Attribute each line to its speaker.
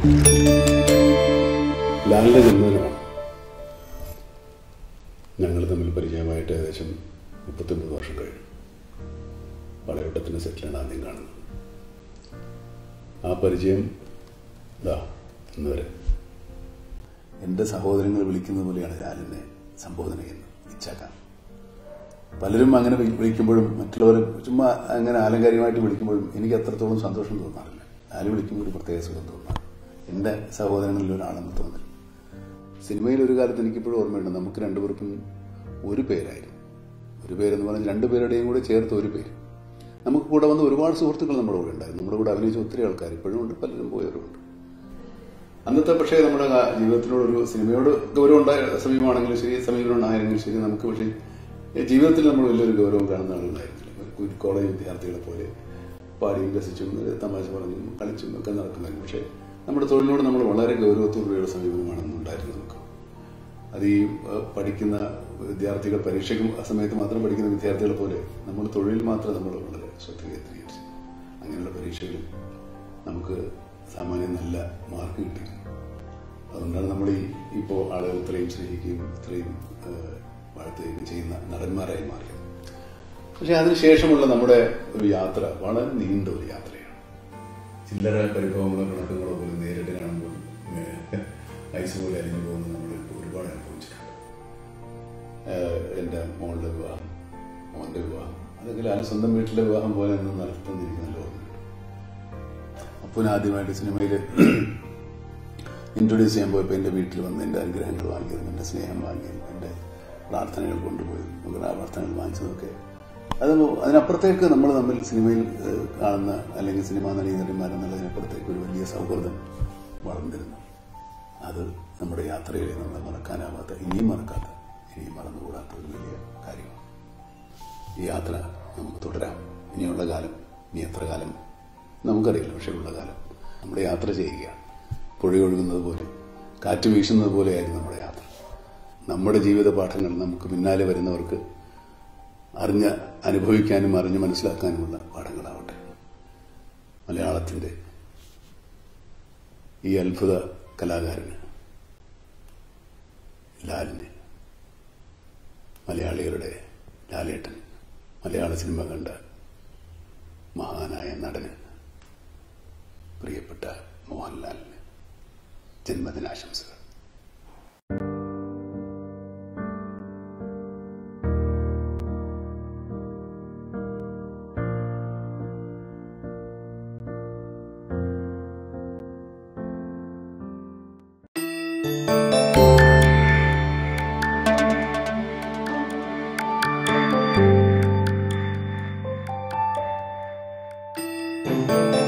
Speaker 1: ലാലിൻ്റെ ജന്മദിനമാണ് ഞങ്ങൾ തമ്മിൽ പരിചയമായിട്ട് ഏകദേശം മുപ്പത്തൊമ്പത് വർഷം കഴിഞ്ഞു വളയോട്ടത്തിൻ്റെ സെറ്റിലാണ് ആദ്യം കാണുന്നത് ആ പരിചയം ഇതാ ഇന്ന് വരെ എൻ്റെ സഹോദരങ്ങൾ വിളിക്കുന്ന പോലെയാണ് ലാലിനെ സംബോധന ചെയ്യുന്നത് ഇച്ചാക്ക പലരും അങ്ങനെ വി- വിളിക്കുമ്പോഴും മറ്റുള്ളവർ ചുമ്മാ അങ്ങനെ ആലങ്കാരികമായിട്ട് വിളിക്കുമ്പോഴും എനിക്ക് അത്രത്തോളം സന്തോഷം തോന്നാറില്ല ലാല് വിളിക്കുമ്പോൾ ഒരു പ്രത്യേക സുഖം തോന്നാറ് എൻ്റെ സഹോദരങ്ങളിൽ ഒരാളെന്ന് തോന്നി സിനിമയിൽ ഒരു കാലത്ത് എനിക്കിപ്പോഴും ഓർമ്മയുണ്ട് നമുക്ക് രണ്ടുപേർക്കും ഒരു പേരായിരുന്നു ഒരു പേരെന്ന് പറഞ്ഞാൽ രണ്ട് പേരുടെയും കൂടെ ചേർത്ത് ഒരു പേര് നമുക്ക് കൂടെ വന്ന് ഒരുപാട് സുഹൃത്തുക്കൾ നമ്മുടെ കൂടെ ഉണ്ടായിരുന്നു നമ്മുടെ കൂടെ അഭിനയിച്ച ഒത്തിരി ആൾക്കാർ ഇപ്പോഴും ഉണ്ട് പലരും പോയവരുമുണ്ട് അന്നത്തെ പക്ഷേ നമ്മുടെ ആ ജീവിതത്തിനോട് ഒരു സിനിമയോട് ഗൗരവം ഉണ്ടായ സമീപമാണെങ്കിലും ശരി സമീപനം ഉണ്ടായെങ്കിലും ശരി നമുക്ക് പക്ഷേ ഈ ജീവിതത്തിൽ നമ്മൾ വലിയൊരു ഗൗരവം കാണുന്ന ആളുകളായിരുന്നില്ല ഒരു കോളേജ് വിദ്യാർത്ഥികളെ പോലെ പാടിയും രസിച്ചും തമാശ പറഞ്ഞും കളിച്ചും ഒക്കെ നടക്കുന്നതായിരുന്നു പക്ഷേ നമ്മുടെ തൊഴിലിനോട് നമ്മൾ വളരെ ഗൗരവത്തോടുകൂടിയുള്ള സമീപനമാണ് അന്നുണ്ടായിരുന്നത് നമുക്ക് അത് ഈ ഏഹ്, പഠിക്കുന്ന വിദ്യാർത്ഥികൾ പരീക്ഷയ്ക്ക് ആ സമയത്ത് മാത്രം പഠിക്കുന്ന വിദ്യാർത്ഥികളെ പോലെ നമ്മൾ തൊഴിൽ മാത്രം നമ്മൾ വളരെ ശ്രദ്ധ കേന്ദ്രീകരിച്ചു അങ്ങനെയുള്ള പരീക്ഷകളിൽ നമുക്ക് സാമാന്യം നല്ല മാർക്ക് കിട്ടി അതുകൊണ്ടാണ് നമ്മൾ ഈ ഇപ്പോൾ ആളുകൾ ഇത്രയും സ്നേഹിക്കുകയും ഇത്രയും ഏഹ്, വാഴ്ത്തുകയും ചെയ്യുന്ന നടന്മാരായി മാറിയത് പക്ഷെ അതിനുശേഷമുള്ള നമ്മുടെ ഒരു യാത്ര വളരെ നീണ്ട ഒരു യാത്രയാണ് ചില്ലറ പരിഭവങ്ങളോ കണക്കുകളോ പോലും നേരിട്ട് കാണുമ്പോൾ ഏഹ്, ഐസ് പോലെ അലിഞ്ഞു പോകുന്നത് നമ്മൾ ഒരുപാട് അനുഭവിച്ചിട്ടുണ്ട് ഏഹ്, എൻ്റെ മോളുടെ വിവാഹം മോൻ്റെ വിവാഹം അതൊക്കെ ലാൽ സ്വന്തം വീട്ടിലെ വിവാഹം പോലെ ഒന്നും നടത്തുന്നിരിക്കുന്നല്ലോ ഓർമ്മയുണ്ട് അപ്പൂന് ആദ്യമായിട്ട് സിനിമയിൽ ഇൻട്രൊഡ്യൂസ് ചെയ്യാൻ പോയപ്പോൾ എൻ്റെ വീട്ടിൽ വന്ന് എൻ്റെ അനുഗ്രഹങ്ങൾ വാങ്ങിയതും എൻ്റെ സ്നേഹം വാങ്ങിയതും എൻ്റെ പ്രാർത്ഥനകൾ കൊണ്ടുപോയതും നമ്മുടെ ആ പ്രാർത്ഥനകൾ വാങ്ങിച്ചതൊക്കെ അത് അതിനപ്പുറത്തേക്ക് നമ്മൾ തമ്മിൽ സിനിമയിൽ ഏഹ്, കാണുന്ന അല്ലെങ്കിൽ സിനിമാ നടി നടിമാരെന്നുള്ളതിനപ്പുറത്തേക്ക് ഒരു വലിയ സൗഹൃദം വളർന്നിരുന്നു അത് നമ്മുടെ യാത്രയിൽ നമ്മൾ മറക്കാനാവാത്ത ഇനിയും മറക്കാത്ത ഇനിയും മറന്നുകൂടാത്ത ഒരു വലിയ കാര്യമാണ് ഈ യാത്ര നമുക്ക് തുടരാം ഇനിയുള്ള കാലം ഇനി എത്ര കാലം നമുക്കറിയില്ല പക്ഷേ ഉള്ള കാലം നമ്മുടെ യാത്ര ചെയ്യുക പുഴയൊഴുകുന്നത് പോലെ കാറ്റ് വീശുന്നത് പോലെയായിരുന്നു നമ്മുടെ യാത്ര നമ്മുടെ ജീവിത പാഠങ്ങൾ നമുക്ക് പിന്നാലെ വരുന്നവർക്ക് അറിഞ്ഞ് അനുഭവിക്കാനും അറിഞ്ഞ് മനസ്സിലാക്കാനുമുള്ള പാഠങ്ങളാവട്ടെ മലയാളത്തിൻ്റെ ഈ അത്ഭുത കലാകാരന് ലാലിന് മലയാളികളുടെ ലാലേട്ടൻ മലയാള സിനിമ കണ്ട മഹാനായ നടന് പ്രിയപ്പെട്ട മോഹൻലാലിന് ജന്മദിനാശംസകൾ
Speaker 2: thank you